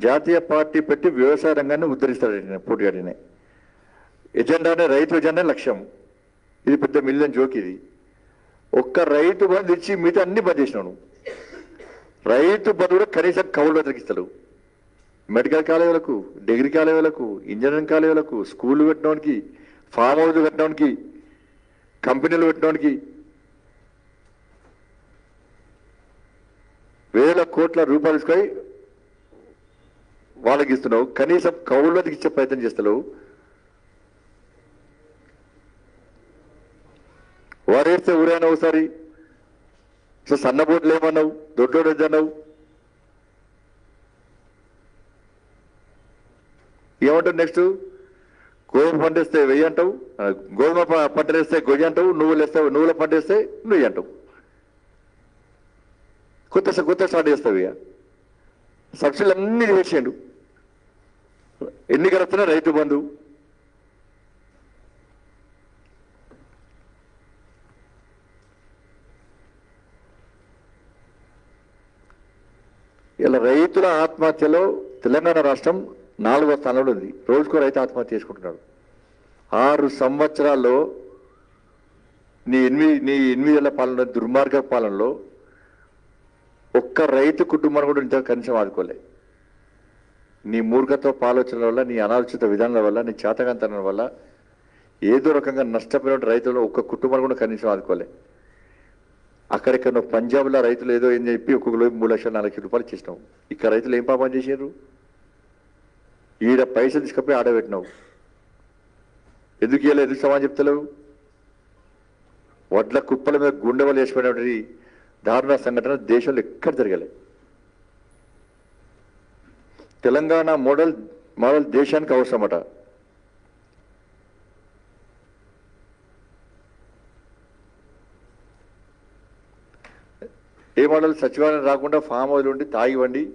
జాతీయ పార్టీ పెట్టి వ్యవసాయ రంగాన్ని ఉద్ధరిస్తాడు పోటీగాడిని ఎజెండానే రైతు ఎజెండా లక్ష్యం ఇది పెద్ద మిలియన్ జోక్ ఇది ఒక్క రైతు బంధు ఇచ్చి మిగతా అన్ని బంద్ చేసినావు నువ్వు. రైతు బంధు కూడా కనీసం కౌలు బతికిస్తాడు మెడికల్ కాలేజీలకు డిగ్రీ కాలేజీలకు ఇంజనీరింగ్ కాలేజీలకు స్కూళ్ళు పెట్టడానికి ఫామ్ హౌస్ పెట్టడానికి కంపెనీలు పెట్టడానికి వేల కోట్ల రూపాయలు తీసుకొని వాళ్ళకి ఇస్తున్నావు కనీసం కౌళ్ళకి ఇచ్చే ప్రయత్నం చేస్తున్నావు వారేస్తే ఊరైనా ఒకసారి సో సన్నబోట్లు ఏమన్నావు దొడ్లోడు వద్దన్నావు ఏమంటావు నెక్స్ట్ గోధుమ పంట వేస్తే వెయ్యి అంటావు ఆ, గోధుమ ప- పంట వేస్తే గొయ్యి అంటావు నువ్వులు వేస్తే నువ్వుల పంట వేస్తే నువ్వు అంటావు కొత్త స- కొత్త స్టార్ట్ చేస్తావు ఇక సబ్సిడీలు అన్ని చేసేయండు ఎన్నికలు వస్తున్నా రైతు బంధు ఇలా రైతుల ఆత్మహత్యలో తెలంగాణ రాష్ట్రం నాలుగో స్థానంలో ఉంది రోజుకో రైతు ఆత్మహత్య చేసుకుంటున్నాడు ఆరు సంవత్సరాల్లో నీ ఎనిమిది నీ ఎనిమిదేళ్ల పాలన దుర్మార్గ పాలనలో ఒక్క రైతు కుటుంబాన్ని కూడా ఇంత కనీసం ఆదుకోలే నీ మూర్ఖత్వ ఆలోచనల వల్ల నీ అనాలోచిత విధానాల వల్ల నీ చేతకంతనం వల్ల ఏదో రకంగా నష్టపోయిన రైతులు ఒక్క కుటుంబాన్ని కూడా కనీసం ఆదుకోలే అక్కడెక్కడ పంజాబ్లో రైతులు ఏదో ఏం చెప్పి ఒక్కొక్కరు మూడు లక్షల నాలుగు లక్షల రూపాయలు ఇచ్చేసినావు ఇక్కడ రైతులు ఏం పాపం చేశారు ఈడ పైసలు తీసుకపోయి ఆడబెట్టినావు ఎందుకు ఇవ్వలేదు ఎందుకు సమాజం చెప్తలేవు వడ్ల కుప్పల మీద గుండె వల్ల వేసిపోయినటువంటి దారుణ సంఘటన దేశంలో ఎక్కడ జరగలే తెలంగాణ మోడల్ మోడల్ దేశానికి అవసరమట ఏ మోడల్ సచివాలయం రాకుండా ఫామ్ హౌస్ ఉండి తాగివ్వండి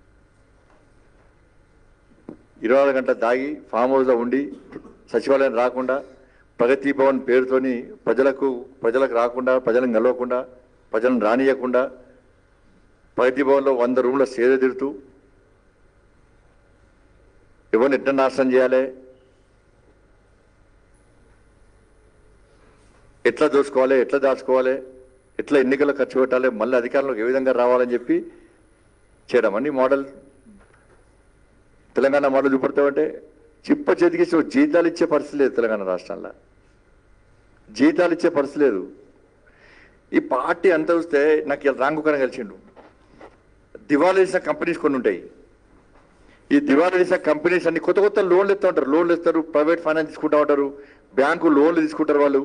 ఇరవై ఆరు గంటల తాగి ఫామ్ హౌస్లో ఉండి సచివాలయం రాకుండా ప్రగతి భవన్ పేరుతోని ప్రజలకు ప్రజలకు రాకుండా ప్రజలను గెలవకుండా ప్రజలను రానియకుండా ప్రగతి భవన్లో వంద రూమ్ల సేద తిరుతూ ఎవరిని ఎట్లా నాశనం చేయాలి ఎట్లా దోచుకోవాలి ఎట్లా దాచుకోవాలి ఎట్లా ఎన్నికల్లో ఖర్చు పెట్టాలి మళ్ళీ అధికారంలోకి ఏ విధంగా రావాలని చెప్పి చేయడం అన్ని మోడల్ తెలంగాణ మోడల్ చూపడతామంటే చిప్ప చేతికి ఇచ్చి జీతాలు ఇచ్చే పరిస్థితి లేదు తెలంగాణ రాష్ట్రంలో జీతాలు ఇచ్చే పరిస్థితి లేదు ఈ పార్టీ అంతా చూస్తే నాకు ఇలా రాంగుకరం కలిసిండు దివాళా చేసిన కంపెనీస్ కొన్ని ఉంటాయి ఈ దివాళా చేసిన కంపెనీస్ అన్ని కొత్త కొత్త లోన్లు ఇస్తూ ఉంటారు లోన్లు ఇస్తారు ప్రైవేట్ ఫైనాన్స్ తీసుకుంటూ ఉంటారు బ్యాంకు లోన్లు తీసుకుంటారు వాళ్ళు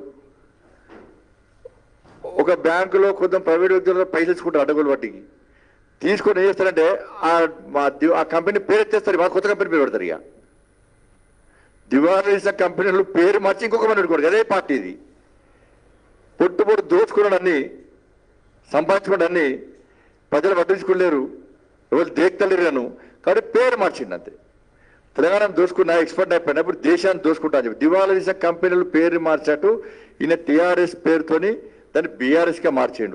ఒక బ్యాంకులో కొంత ప్రైవేట్ వ్యక్తులు పైసలు తీసుకుంటారు అడ్డగోలు వడ్డీకి తీసుకొని ఏం చేస్తారంటే ఆ మా ది- ఆ కంపెనీ పేరు ఎత్తేస్తారు మా కొత్త కంపెనీ పేరు పెడతారు ఇక దివాళా చేసిన కంపెనీలు పేరు మార్చి ఇంకొక పని పెట్టుకోరు అదే పార్టీ ఇది పొట్టు పొట్టు దోచుకున్నాడు అన్ని సంపాదించుకున్నాడు అన్ని ప్రజలు పట్టించుకోలేరు ఎవరు దేక్తలేరు అను కాబట్టి పేరు మార్చిండు అంతే తెలంగాణ దోసుకున్న ఎక్స్పర్ట్ అయిపోయినా ఇప్పుడు దేశాన్ని దోసుకుంటా అని చెప్పి దివాళా తీసిన కంపెనీలు పేరు మార్చాటు ఈయన టీఆర్ఎస్ పేరుతోని దాన్ని బీఆర్ఎస్ గా మార్చిండు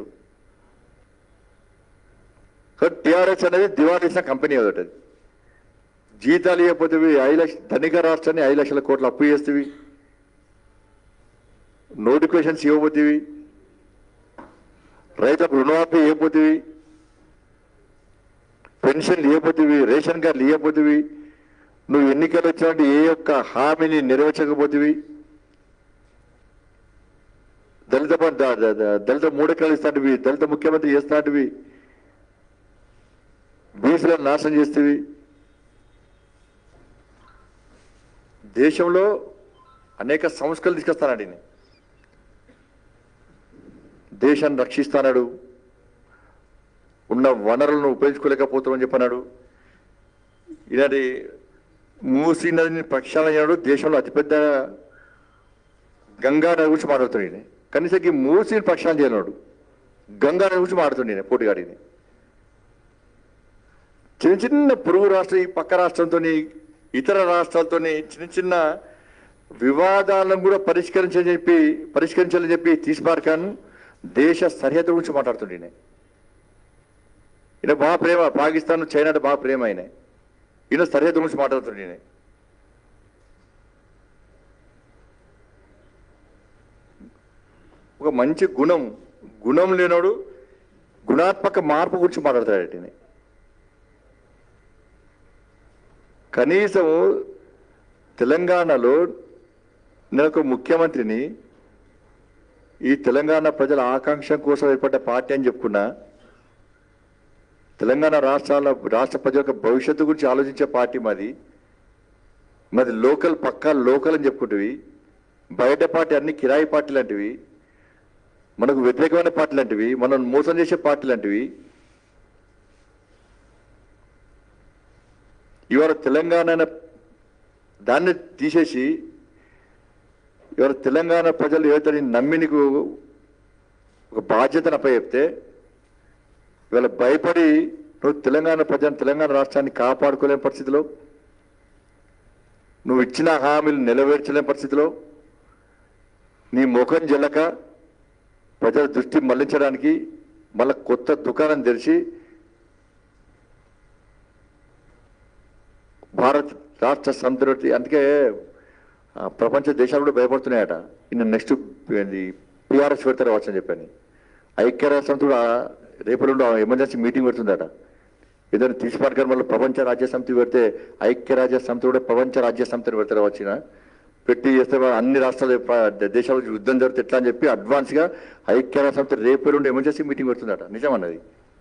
కాబట్టి టీఆర్ఎస్ అనేది దివాళా తీసిన కంపెనీ ఒకటి అది. జీతాలు ఇవ్వకపోతే ఐదు లక్ష ధనిక రాష్ట్రాన్ని ఐదు లక్షల కోట్లు అప్పు చేస్తేవి నోటిఫికేషన్స్ ఇవ్వబోతేవి రైతులకు రుణమాఫీ ఇవ్వబోతేవి పెన్షన్లు ఇవ్వబోతేవి రేషన్ కార్డులు ఇవ్వబోతేవి నువ్వు ఎన్నికలు వచ్చినట్టు ఏ యొక్క హామీని నెరవేర్చకపోతేవి దళిత ప- ద- ద- ద- దళిత మూడెకరాలు ఇస్తాంటివి దళిత ముఖ్యమంత్రి చేస్తాంటివి బీసీలను నాశనం చేస్తేవి దేశంలో అనేక సంస్కరణలు తీసుకొస్తానండి ఈయన. దేశాన్ని రక్షిస్తానాడు ఉన్న వనరులను ఉపయోగించుకోలేకపోతామని చెప్పన్నాడు ఇలాంటి మూసీ నదిని ప్రక్షాళన చేయడం దేశంలో అతిపెద్ద గంగా నది గురించి మాట్లాడుతున్నాడు ఈయన. కనీసం ఈ మూసీని ప్రక్షాళన చేయలేడు గంగా నది గురించి మాట్లాడుతుండే ఈయన, పోటీగాడిని చిన్న చిన్న పొరుగు రాష్ట్రం ఈ పక్క రాష్ట్రంతో ఇతర రాష్ట్రాలతో చిన్న చిన్న వివాదాలను కూడా పరిష్కరించని చెప్పి పరిష్కరించాలని చెప్పి తీసిపార్కాను దేశ సరిహద్దు గురించి మాట్లాడుతుండే ఈయన. ఈయన బాగా ప్రేమ పాకిస్తాన్ చైనా అంటే బాగా ప్రేమ ఆయన ఈయన సరిహద్దు గురించి మాట్లాడుతున్నాడు ఈయన ఒక మంచి గుణం గుణం లేనోడు గుణాత్మక మార్పు గురించి మాట్లాడతాడు ఈయన కనీసం తెలంగాణలో నేను ఒక ముఖ్యమంత్రిని ఈ తెలంగాణ ప్రజల ఆకాంక్ష కోసం ఏర్పడ్డ పార్టీ అని చెప్పుకున్నా తెలంగాణ రాష్ట్రాల రాష్ట్ర ప్రజల యొక్క భవిష్యత్తు గురించి ఆలోచించే పార్టీ మాది మాది లోకల్ పక్కా లోకల్ అని చెప్పుకుంటువి బయట పార్టీ అన్ని కిరాయి పార్టీ లాంటివి మనకు వ్యతిరేకమైన పార్టీ లాంటివి మనం మోసం చేసే పార్టీ లాంటివి ఇవాళ తెలంగాణ అనే దాన్ని తీసేసి ఇవాళ తెలంగాణ ప్రజలు ఏదైతే నేను నమ్మి నీకు ఒక బాధ్యతను అప్పచెప్తే ఇవాళ భయపడి నువ్వు తెలంగాణ ప్రజలను తెలంగాణ రాష్ట్రాన్ని కాపాడుకోలేని పరిస్థితిలో నువ్వు ఇచ్చిన హామీలు నెరవేర్చలేని పరిస్థితిలో నీ ముఖం జల్లక ప్రజల దృష్టి మళ్లించడానికి మళ్ళీ కొత్త దుకాణం తెరిచి భారత్ రాష్ట్ర సంతృప్తి అందుకే ఆ, ప్రపంచ దేశాలు కూడా భయపడుతున్నాయట ఇన్న నెక్స్ట్ పిఆర్ఎస్ పెడతారు వచ్చని చెప్పని ఐక్యరాజ్య సమితి కూడా రేపటి ఎమర్జెన్సీ మీటింగ్ పెడుతుందట ఏదైనా తీసుకోవడానికి మళ్ళీ ప్రపంచ రాజ్య సమితి పెడితే ఐక్యరాజ్య సమితి కూడా ప్రపంచ రాజ్య సమితిని పెడతారు వచ్చిన పెట్టి చేస్తే వా- అన్ని రాష్ట్రాలు ప్ర- దేశాల యుద్ధం జరిగితే ఎట్లా అని చెప్పి అడ్వాన్స్ గా ఐక్యరాజ్య సమితి రేపు నుండి ఎమర్జెన్సీ మీటింగ్ పెడుతుందట నిజం అన్నది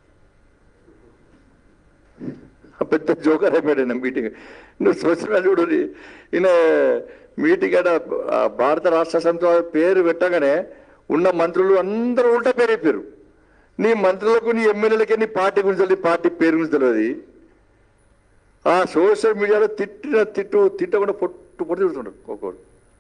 ఆ పెద్ద జోకర్ అయిపోయాడు ఈయన మీటింగ్ నువ్వు సోషల్ మీడియా చూడు ఈయన మీటింగ్ అట ఆ భారత రాష్ట్ర సమితి వారి పేరు పెట్టగానే ఉన్న మంత్రులు అందరూ ఉల్టా పేరు అయిపోయారు నీ మంత్రులకు నీ ఎమ్మెల్యేలకి నీ పార్టీ గురించి తెలియదు పార్టీ పేరు గురించి తెలియదు ఆ సోషల్ మీడియాలో తిట్టిన తిట్టు తిట్టకుండా పొట్టు పొట్టు తిడుతుండ్రు ఒక్కొక్కరు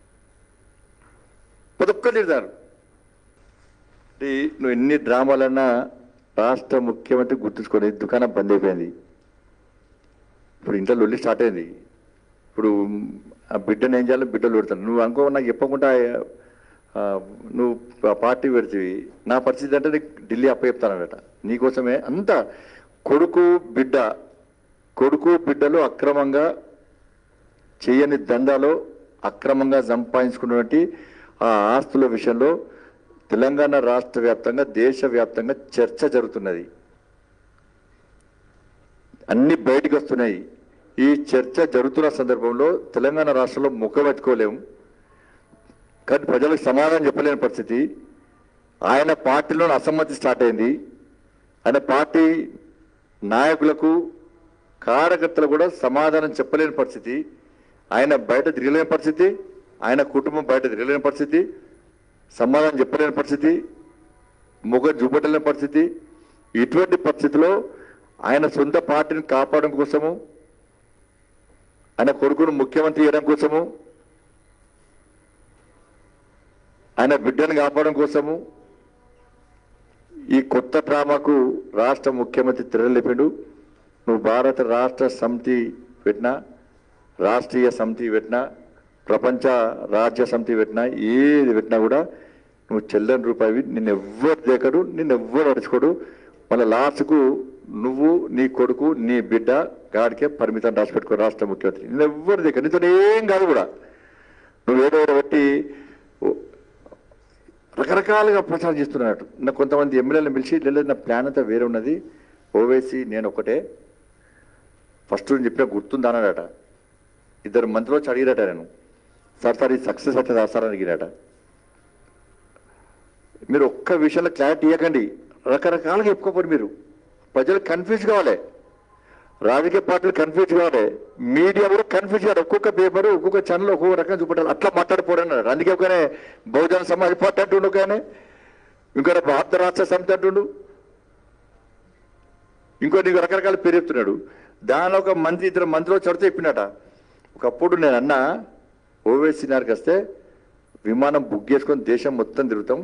ప్రతి ఒక్కరు తిడతారు అంటే నువ్వు ఎన్ని డ్రామాలన్నా రాష్ట్ర ముఖ్యమంత్రి గుర్తుంచుకొని దుకాణం బంద్ అయిపోయింది ఇప్పుడు ఇంట్లో లొల్లి స్టార్ట్ అయింది ఇప్పుడు ఆ బిడ్డను ఏం చేయాలో బిడ్డలు పెడతాను నువ్వు అనుకో నాకు చెప్పకుండా ఆ, నువ్వు ఆ పార్టీ పెడితివి నా పరిస్థితి అంటే నీకు ఢిల్లీ అప్ప చెప్తానట నీకోసమే అంత కొడుకు బిడ్డ కొడుకు బిడ్డలు అక్రమంగా చేయని దందాలో అక్రమంగా సంపాదించుకున్నటువంటి ఆ ఆస్తుల విషయంలో తెలంగాణ రాష్ట్ర వ్యాప్తంగా దేశవ్యాప్తంగా చర్చ జరుగుతున్నది అన్ని బయటకు వస్తున్నాయి ఈ చర్చ జరుగుతున్న సందర్భంలో తెలంగాణ రాష్ట్రంలో ముఖం ఎత్తుకోలేము కానీ ప్రజలకు సమాధానం చెప్పలేని పరిస్థితి ఆయన పార్టీలో అసమ్మతి స్టార్ట్ అయింది ఆయన పార్టీ నాయకులకు కార్యకర్తలు కూడా సమాధానం చెప్పలేని పరిస్థితి ఆయన బయట తిరగలేని పరిస్థితి ఆయన కుటుంబం బయట తిరగలేని పరిస్థితి సమాధానం చెప్పలేని పరిస్థితి ముఖం చూపటలేని పరిస్థితి ఇటువంటి పరిస్థితిలో ఆయన సొంత పార్టీని కాపాడడం కోసము ఆయన కొడుకును ముఖ్యమంత్రి చేయడం కోసము ఆయన బిడ్డను కాపాడడం కోసము ఈ కొత్త డ్రామాకు రాష్ట్ర ముఖ్యమంత్రి తెరలేపాడు నువ్వు భారత రాష్ట్ర సమితి పెట్టినా రాష్ట్రీయ సమితి పెట్టినా ప్రపంచ రాజ్య సమితి పెట్టినా ఏది పెట్టినా కూడా నువ్వు చెల్లని రూపాయి నిన్ను ఎవ్వరు దేకడు నిన్ను ఎవ్వరు అడుచుకోడు మళ్ళీ లాస్ట్కు నువ్వు నీ కొడుకు నీ బిడ్డ గాడికే పరిమితం రాసి పెట్టుకో రాష్ట్ర ముఖ్యమంత్రి నిన్ను ఎవ్వరు దేకడు నీతో ఏం కాదు కూడా నువ్వు ఏదో ఒకటి పెట్టి ఓ- రకరకాలుగా ప్రచారం చేస్తున్నట్టు నా కొంతమంది ఎమ్మెల్యేలను పిలిచి లేదు నా ప్లాన్ అంతా వేరే ఉన్నది ఓవేసి నేను ఒకటే ఫస్ట్ నేను చెప్పిన గుర్తుందా అన్నాడట ఇద్దరు మంత్రులు వచ్చి అడిగిరట నేను సార్ సార్ ఇది సక్సెస్ అవుతుంది సార్ అని అడిగిరట మీరు ఒక్క విషయంలో క్లారిటీ ఇవ్వకండి రకరకాలుగా చెప్పుకోపోరు మీరు ప్రజలు కన్ఫ్యూజ్ కావాలి రాజకీయ పార్టీలు కన్ఫ్యూజ్ కావాలి మీడియా కూడా కన్ఫ్యూజ్ కావాలి ఒక్కొక్క పేపర్ ఒక్కొక్క ఛానల్ ఒక్కొక్క రకంగా చూపెట్టాలి అట్లా మాట్లాడిపోవడం అన్నారు అందుకే ఒకనే బహుజన సమాజ్ పార్టీ అంటుండు కానీ ఇంకో భారత రాష్ట్ర సమితి అంటుండు ఇంకో నీకు రకరకాల పేరు చెప్తున్నాడు దానిలో ఒక మంత్రి ఇద్దరు మంత్రులు చడితే చెప్పినట ఒకప్పుడు నేను అన్నా ఓవేసీ నారికి వస్తే విమానం బుక్ చేసుకొని దేశం మొత్తం తిరుగుతాం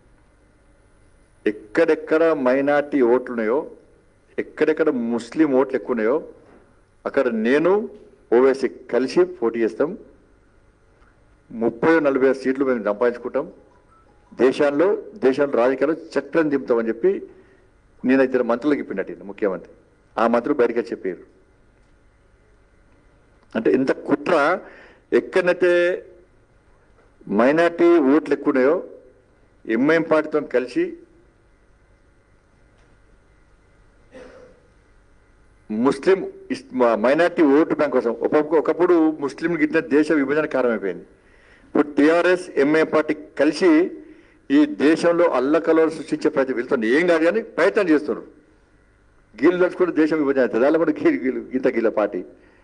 ఎక్కడెక్కడ మైనార్టీ ఓట్లు ఉన్నాయో ఎక్కడెక్కడ ముస్లిం ఓట్లు ఎక్కువ ఉన్నాయో అక్కడ నేను ఓవేసీ కలిసి పోటీ చేస్తాం ముప్పై నలభై సీట్లు మేము సంపాదించుకుంటాం దేశాల్లో దేశంలో రాజకీయాల్లో చక్రం దింపుతామని చెప్పి నేను ఇద్దరు మంత్రులకు ఇప్పినట్టు ఈయన ముఖ్యమంత్రి ఆ మంత్రులు బయటకు వచ్చి చెప్పారు అంటే ఇంత కుట్ర ఎక్కడైతే మైనార్టీ ఓట్లు ఎక్కువ ఉన్నాయో ఎంఐఎం పార్టీతో కలిసి ముస్లిం ఇస్- మ- మైనార్టీ ఓటు బ్యాంక్ కోసం ఒక- ఒకప్పుడు ముస్లింలకు ఇచ్చిన దేశ విభజన కారణమైపోయింది ఇప్పుడు టీఆర్ఎస్ ఎంఏ పార్టీ కలిసి ఈ దేశంలో అల్లకల్లో సృష్టించే ప్రతి వెళ్తుంది ఏం కాదు కానీ ప్రయత్నం చేస్తున్నారు గీళ్ళు తలుచుకుంటే దేశం విభజన అవుతుంది అలా కూడా గీలు గీలు ఇంత గీల పార్టీ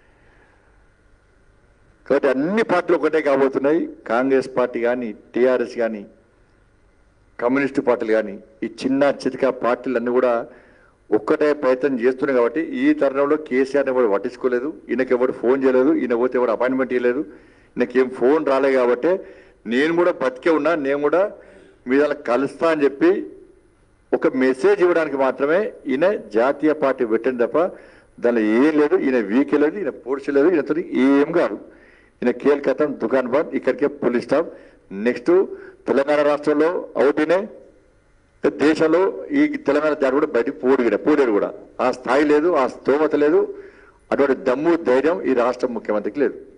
కాబట్టి అన్ని పార్టీలు ఒకటే కాబోతున్నాయి కాంగ్రెస్ పార్టీ కానీ టీఆర్ఎస్ కానీ కమ్యూనిస్టు పార్టీలు కానీ ఈ చిన్న చితిక పార్టీలన్నీ కూడా ఒక్కటే ప్రయత్నం చేస్తున్నాయి కాబట్టి ఈ తరుణంలో కేసీఆర్ ఎవరు పట్టించుకోలేదు ఈయనకి ఎవరు ఫోన్ చేయలేదు ఈయన పోతే ఎవరు అపాయింట్మెంట్ ఇవ్వలేదు ఈయనకేం ఫోన్ రాలేదు కాబట్టి నేను కూడా బతికే ఉన్నా నేను కూడా మీ దాన్ని కలుస్తా అని చెప్పి ఒక మెసేజ్ ఇవ్వడానికి మాత్రమే ఈయన జాతీయ పార్టీ పెట్టింది తప్ప దానిలో ఏం లేదు ఈయన వీకే లేదు ఈయన పోడ్చలేదు ఈయనతో ఏం కాదు ఈయన కేల్కతం దుకాన్ బంద్ ఇక్కడికే పోలీస్ స్టాప్ నెక్స్ట్ తెలంగాణ రాష్ట్రంలో అవుతూనే దేశంలో ఈ తెలంగాణ జాతి కూడా బయటికి పోడు కూడా పోలేడు కూడా ఆ స్థాయి లేదు ఆ స్తోమత లేదు అటువంటి దమ్ము ధైర్యం ఈ రాష్ట్ర ముఖ్యమంత్రికి లేదు